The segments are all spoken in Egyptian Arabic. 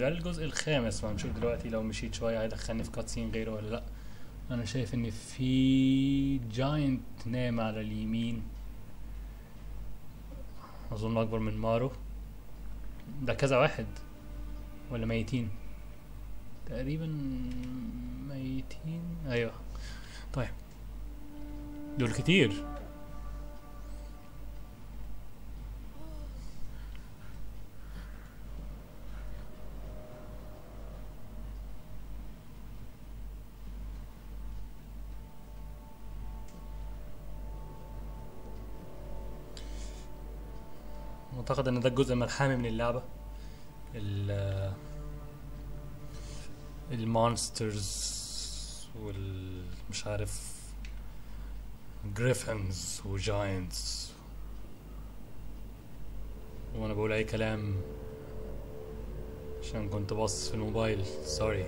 ده الجزء الخامس وهنشوف دلوقتي لو مشيت شويه هيدخلني في كاتسين غيره ولا لا انا شايف ان في جاينت نام على اليمين اظن اكبر من مارو ده كذا واحد ولا ميتين تقريبا ميتين ايوه طيب دول كتير اعتقد ان ده الجزء الملحمي من اللعبة ال المونسترز وال مش عارف جريفنز وجاينتس وانا بقول اي كلام عشان كنت باصص في الموبايل سوري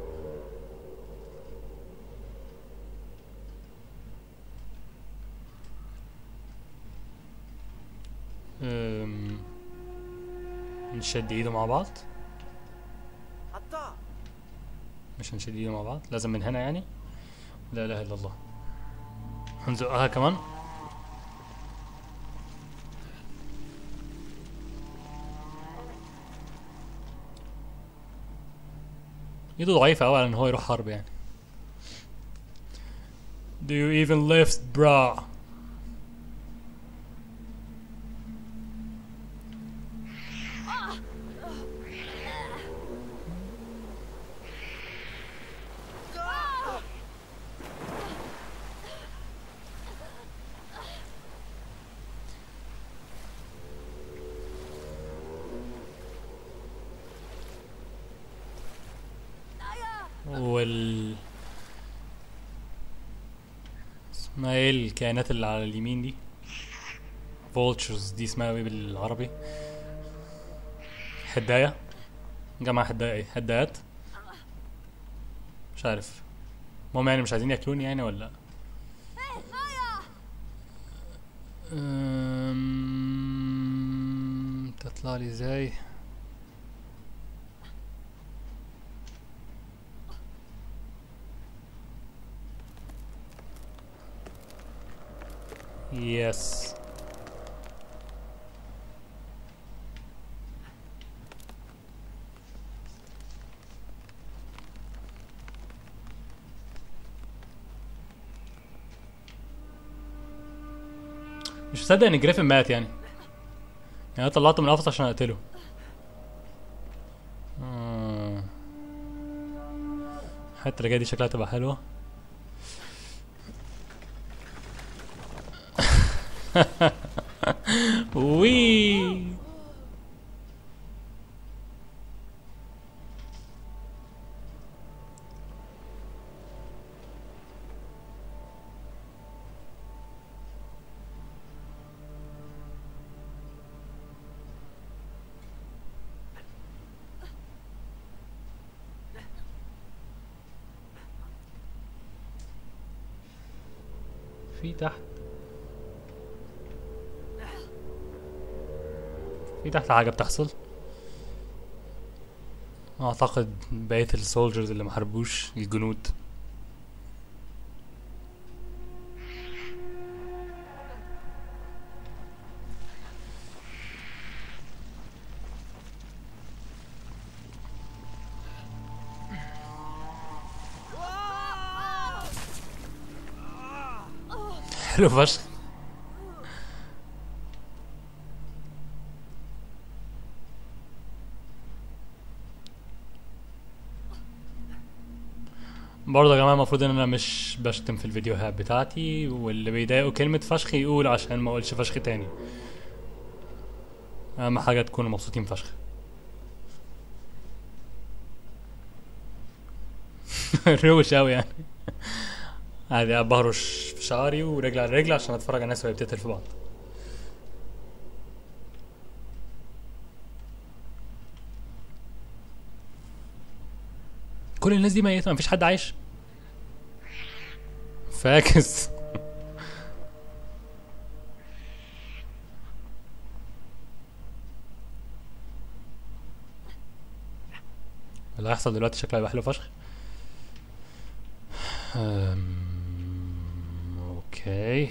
أم، نشد ايده مع بعض حطها مش هنشد ايده مع بعض لازم من هنا يعني لا اله الا الله هنزقها كمان ايده ضعيفة اوي على ان هو يروح حرب يعني Do you even lift bra وال اسمها ايه الكائنات اللي على اليمين دي vultures دي اسمها ايه بالعربي حداية جمع حداية ايه حدايات مش عارف المهم يعني مش عايزين ياكلوني يعني ولا أم... تطلع لي ازاي يس مش مصدق ان جريفن مات يعني يعني انا طلعته من القفص عشان اقتله آه. الحته اللي جايه دي شكلها تبقى حلوه وي في تحت في تحت حاجة بتحصل اعتقد بقية السولجرز اللي محاربوش الجنود حلو فشخ برضه يا جماعة المفروض ان انا مش بشتم في الفيديوهات بتاعتي واللي بيضايقه كلمة فشخ يقول عشان ما اقولش فشخ تاني اهم حاجة تكونوا مبسوطين فشخ روش اوي يعني عادي بهرش في شعري ورجل على رجل عشان اتفرج على الناس وهي بتقتل في بعض كل الناس دي ميتة مفيش حد عايش فاكس اللي هيحصل دلوقتي شكله هيبقى حلو فشخ أم، اوكي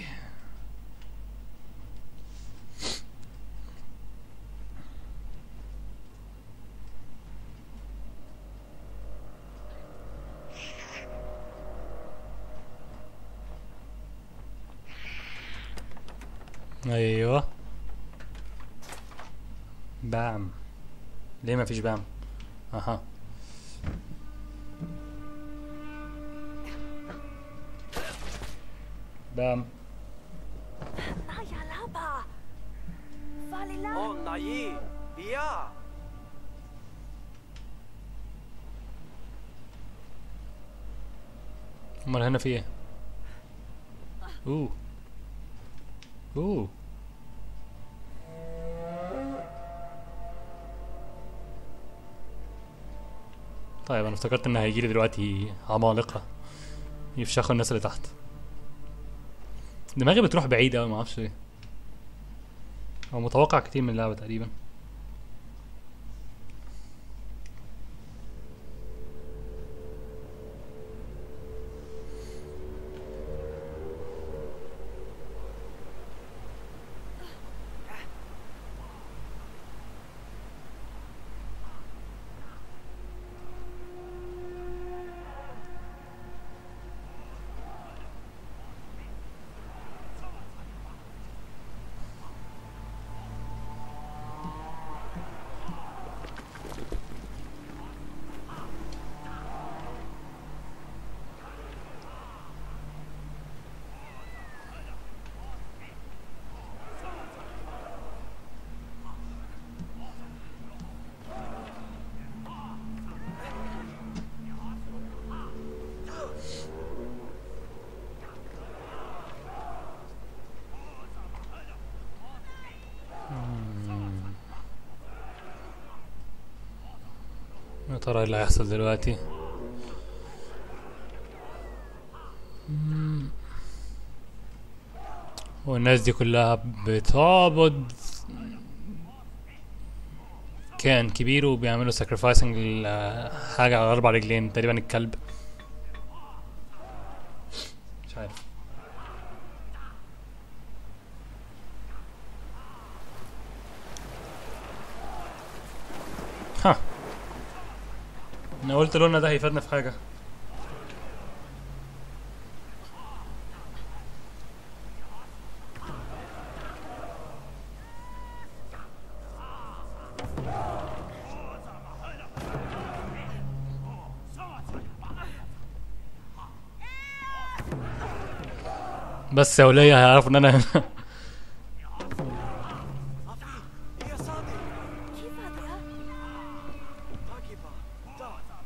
ايوه بام ليه ما فيش بام اها بام Naya Laba. Valila. Oh, Nayi, yeah. امال هنا في ايه اوه اوه طيب انا افتكرت ان هيجيلي دلوقتي عمالقة يفشخوا الناس اللي تحت دماغي بتروح بعيد اوي معرفش ليه هو متوقع كتير من اللعبة تقريبا يا ترى ايه اللي هيحصل دلوقتي مم. والناس دي كلها بتعبد كائن كبير وبيعملوا ساكرفايسنج حاجة على أربع رجلين تقريبا الكلب مش عارف ها انا قلت لونا ده هيفيدنا في حاجة بس يا ولية هيعرفوا ان انا هنا Afi, iya Sadi. Kiva dia. Takiba, da.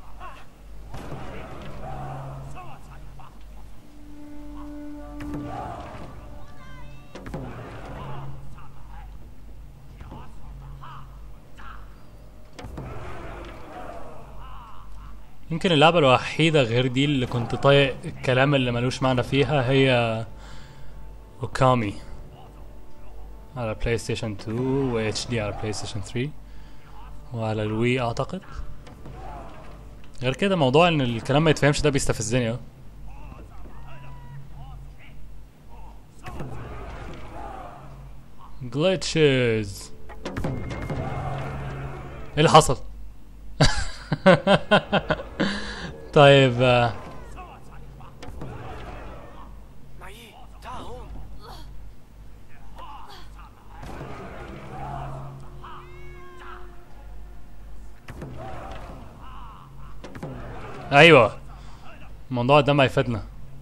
يمكن اللعبة الوحيدة غير دي اللي كنت طايق الكلام اللي ملوش معنى فيها هي اوكامي على بلاي ستيشن 2 و اتش دي على بلاي ستيشن 3 وعلى الوي اعتقد غير كده موضوع ان الكلام ما يتفهمش ده بيستفزني اوي glitches ايه اللي حصل طيب آه، Nayi, da hon. ايوه الموضوع ده ما يفيدنا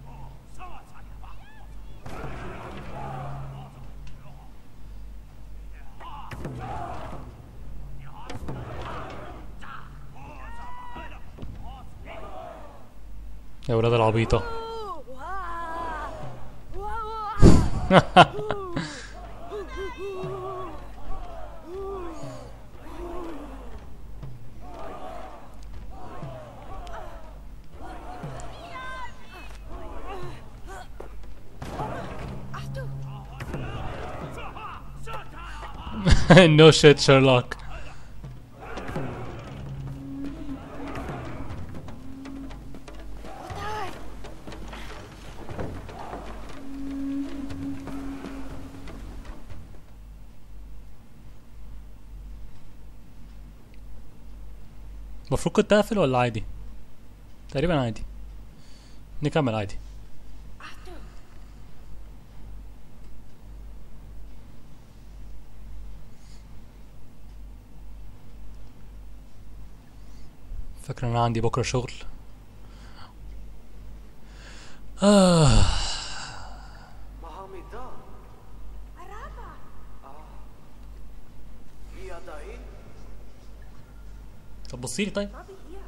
يا ولاد العبيطة Ooh, wah. Wah, wah. Achtung. no shit Sherlock المفروض كنت اقفل ولا عادي تقريبا عادي نكمل عادي فاكر ان انا عندي بكره شغل آه. Mohammed da. Araba. Via dahin. طب بصيلي طيب Bobby hier.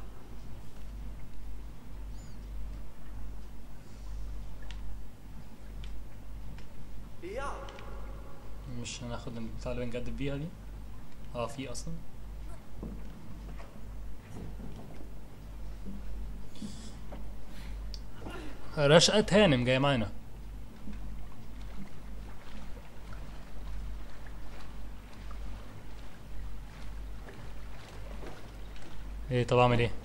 Ja. مش هناخد البتاع اللي بنجدد بيها دي اه في اصلا رشقة هانم جاية معانا ايه طب اعمل ايه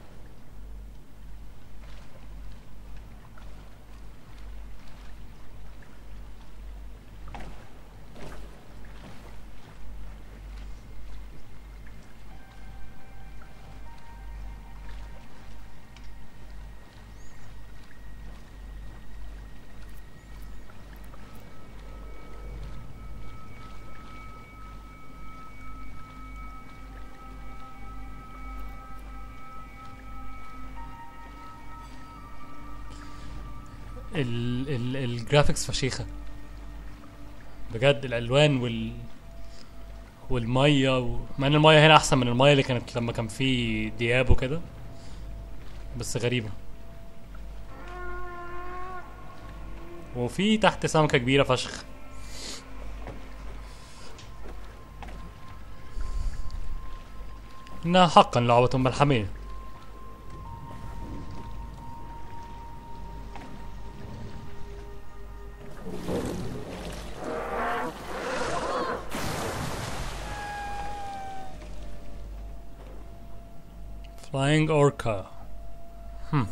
ال ال الجرافيكس فشيخة بجد الالوان وال والميه و... مع ان الميه هنا احسن من الميه اللي كانت لما كان في دياب وكده بس غريبة وفي تحت سمكة كبيرة فشخ إنها حقا لعبة ملحمية Flying Orca هم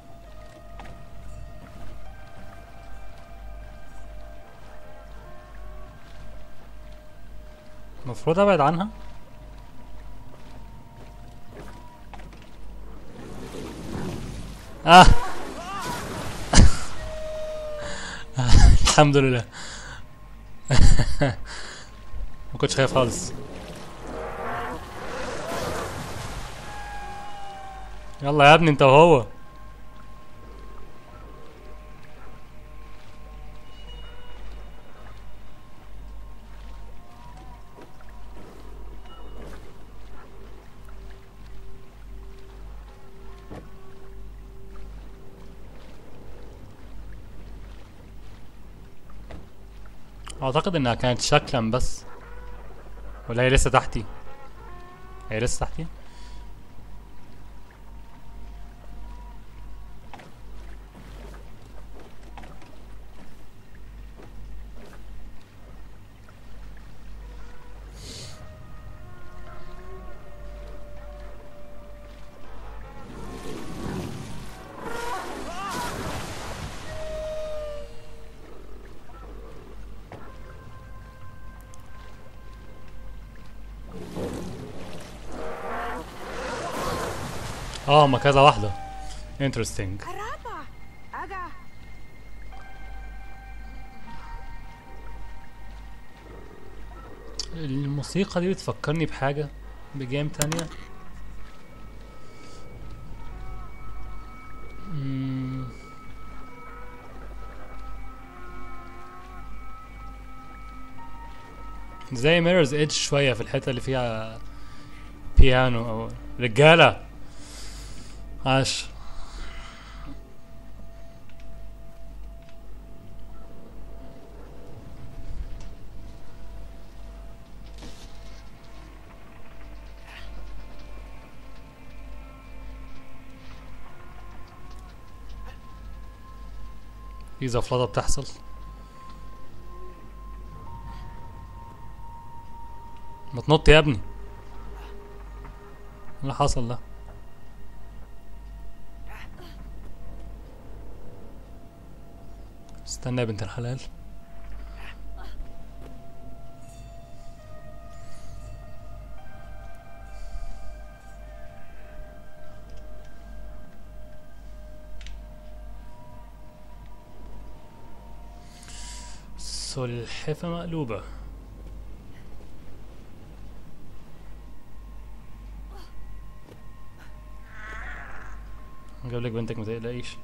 المفروض ابعد عنها اه الحمد لله ما كنتش خايف خالص يلا يا ابني انت وهو اعتقد انها كانت شكلا بس ولا هي لسه تحتي هي لسه تحتي اه ما كذا واحدة interesting Araba. Aga. الموسيقى دي بتفكرني بحاجة بجيم تانية مم. زي ميررز ايدج شوية في الحتة اللي فيها بيانو او رجالة عاش في زفلطة بتحصل ما تنط يا ابني إيه اللي حصل ده استنى يا بنت الحلال سلحفة مقلوبة جاب لك بنتك ما تقلقيش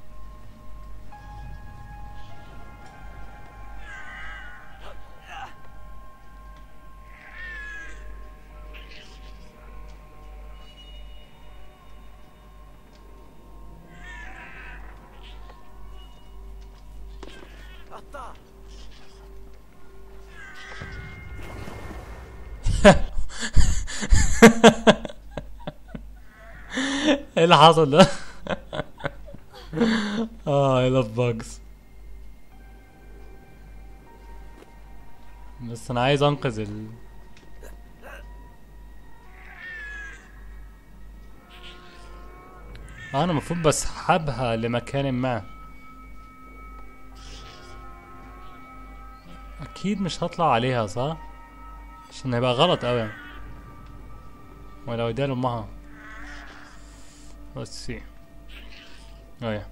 الطار ايه اللي حصل ده؟ اه I love bugs بس انا عايز انقذ ال آه انا المفروض بسحبها لمكان ما اكيد مش هطلع عليها صح عشان هيبقى غلط اوي ولو اديها لامها Let's see. Oh yeah.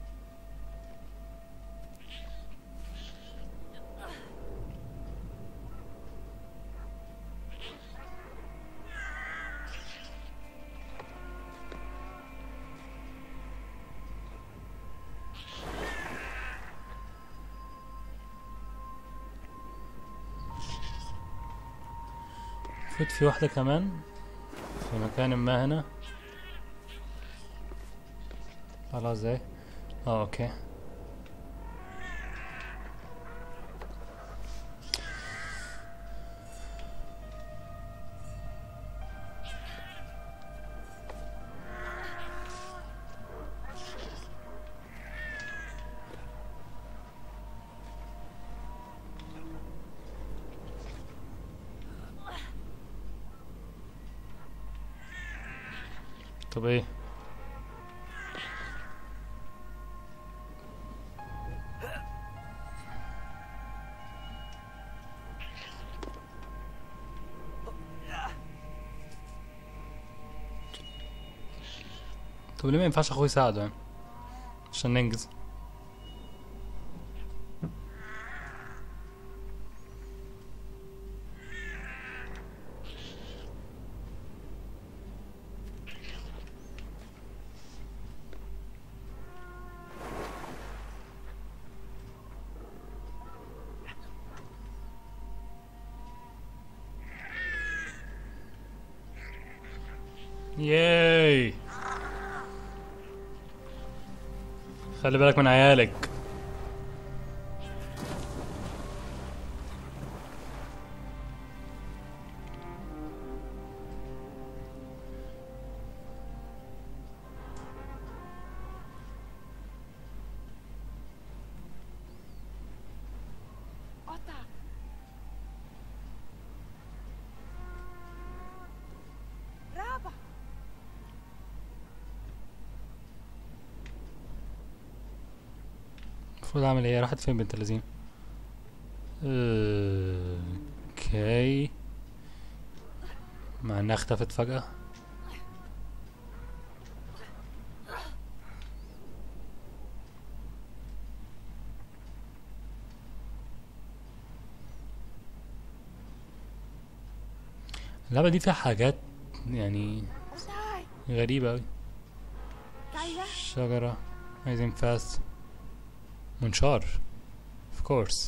المفروض في واحدة كمان في مكان ما هنا خلاص ازاي اه اوكي طب ايه طب ليه ما ينفعش اخوي يساعده يعني عشان ننجز ياي خلي بالك من عيالك Otta. Raba. المفروض اعمل ايه راحت فين بنت اللذين اوكي مع انها اختفت فجأة اللعبة دي فيها حاجات يعني Osai. غريبة أوي Kaya. شجرة عايزين فاست منشار of course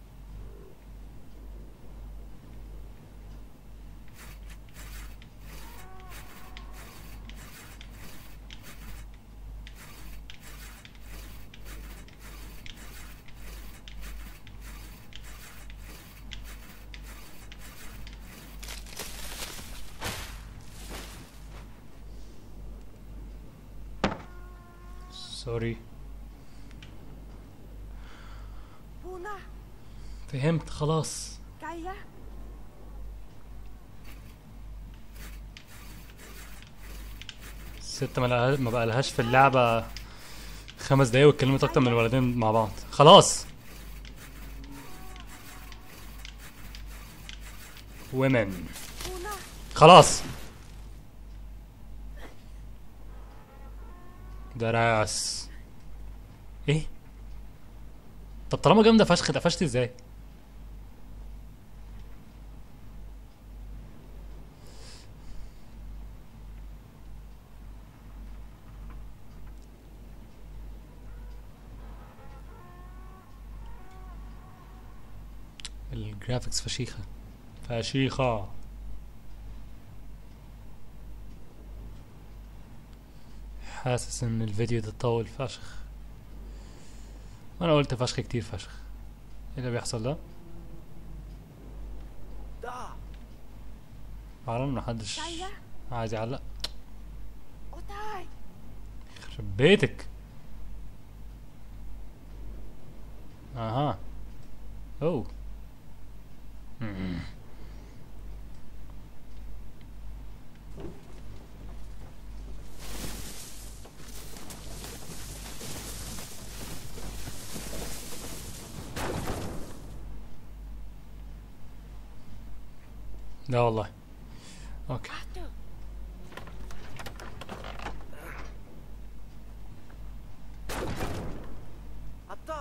سوري Puna. فهمت خلاص Kaya. الست ما لها- ما بقى لهاش في اللعبة خمس دقايق واتكلمت أكتر من الولدين مع بعض خلاص women Puna. خلاص ده راس ايه طب طالما جامدة فشخ اتقفشت ازاي الجرافيكس فشيخة فشيخة حاسس ان الفيديو ده طول فشخ وانا قلت فشخ كتير فشخ ايه اللي بيحصل ده Da! فعلا محدش Kaya, عايز يعلق Otai. يخرب بيتك اها اوه مم. لا والله اوكي Atu. Atta!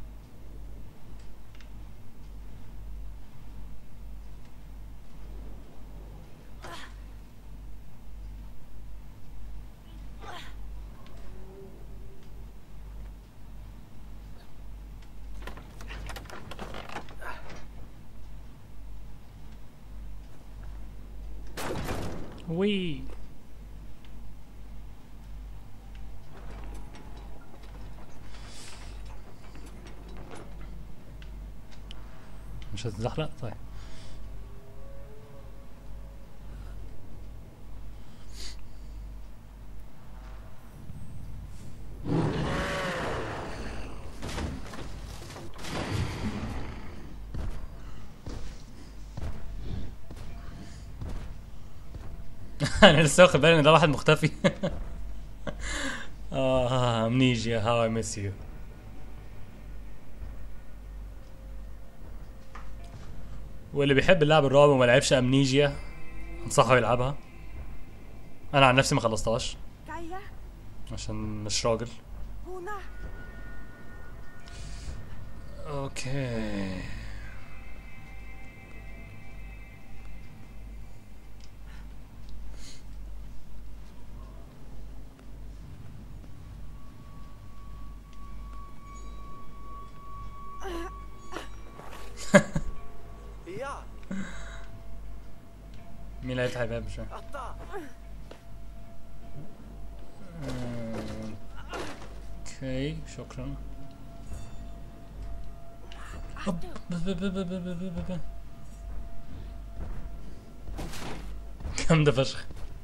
وي مش هتتزحلق طيب انا لسه واخد بالي ان ده واحد مختفي اه امنيجيا هاو اي ميس يو واللي بيحب اللعب الرعب وما لعبش امنيجيا انصحه يلعبها انا عن نفسي ما خلصتهاش Kaya, عشان مش راجل Puna. اوكي Ja! مين اللي هيفتح الباب مش فاهم Atta! اوكي شكرا كم ده فشخ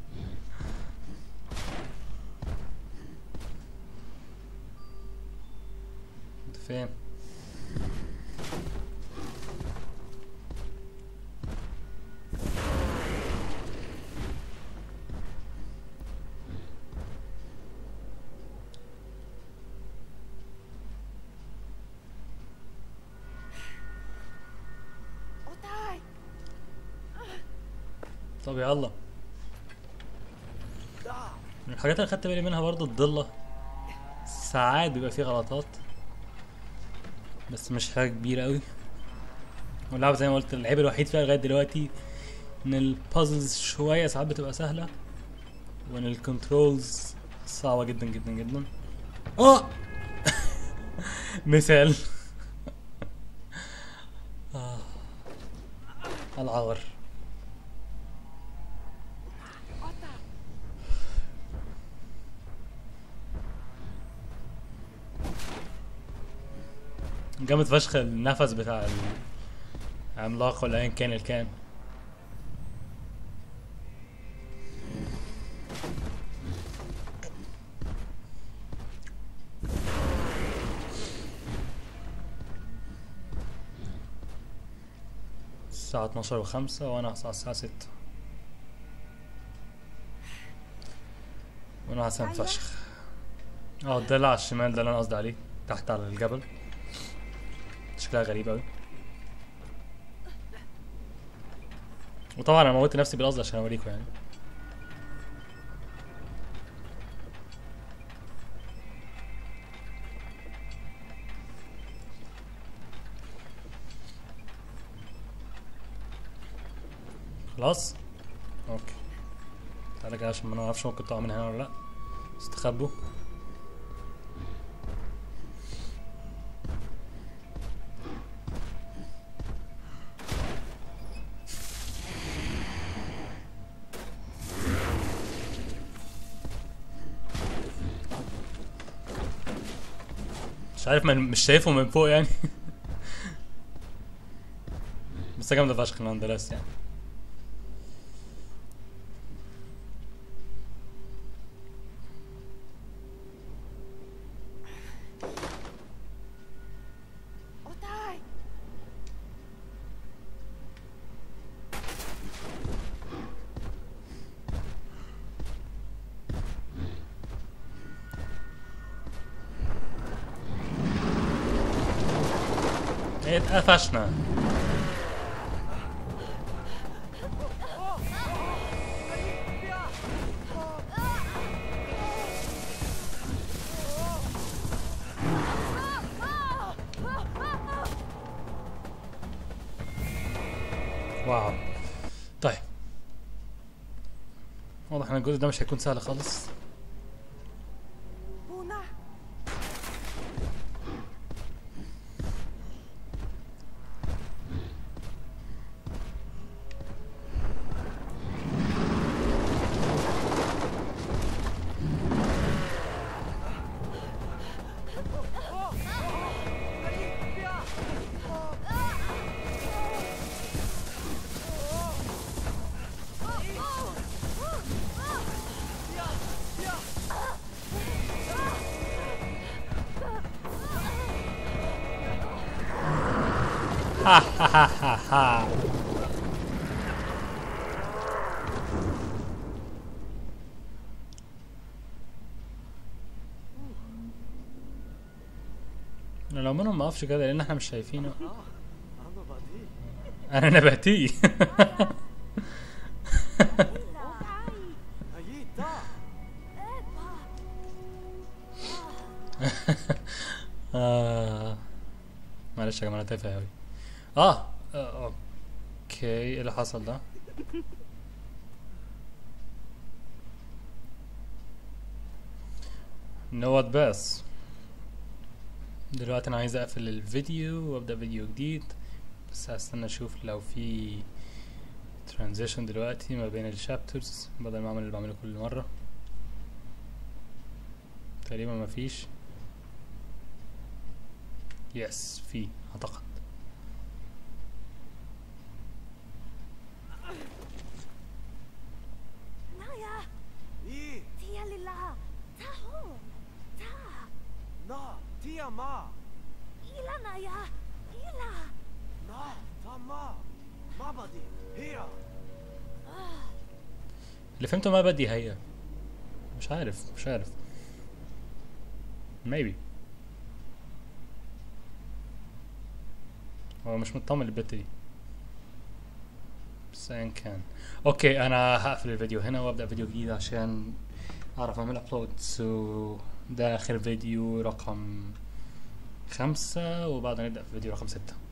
انت فين Otai. طب يلا Da! من الحاجات اللي خدت بالي منها برضه الضلة ساعات بيبقى فيه غلطات بس مش حاجة كبيرة قوي واللعبة زي ما قلت العيب الوحيد فيها لغاية دلوقتي ان البازلز شوية ساعات بتبقى سهلة وان الكنترولز صعبة جدا جدا جدا اه مثال آه. العور Ota. جامد فشخ النفس بتاع العملاق ولا ايا كان الكائن الساعة 12 وخمسة وأنا هصحى الساعة ستة وأنا عسان أيوة. فشخ اه ده اللي على الشمال ده اللي أنا قصدي عليه تحت على الجبل شكلها غريب أوي وطبعا أنا موتت نفسي بالقصد عشان أوريكم يعني خلاص اوكي تعالى كده عشان ما نعرفش ممكن تقع من هنا ولا لا استخبوا مش عارف من مش شايفه من فوق يعني بس جامدة فشخ نوندرس يعني Otai! اتقفشنا واو طيب واضح ان الجزء ده مش هيكون سهل خالص Puna! ha ha ha ha ha لو منهم ما اقفش كده لان احنا مش شايفينه أنا بدي انا نباتي Otai! هيي تا آه. معلش يا جماعه انا تافه اوي اه آه، اوكي ايه اللي حصل ده نوت بس دلوقتي انا عايز اقفل الفيديو وابدا فيديو جديد بس هستنى اشوف لو في ترانزيشن دلوقتي ما بين الشابترز بدل ما اعمل اللي بعمله كل مره تقريبا ما فيش يس في اعتقد Naya! إي Tia lila! Tahon! Ta! نا تيا ما Ila Naya! Ila! نا تا ما ما بدي هي اللي فهمته ما بدي هي مش عارف مش عارف maybe هو مش مطمن للبت دي بس ايا كان اوكي انا هقفل الفيديو هنا وابدا فيديو جديد عشان اعرف اعمل ابلود سو ده اخر فيديو رقم خمسة وبعدها نبدأ في فيديو رقم ستة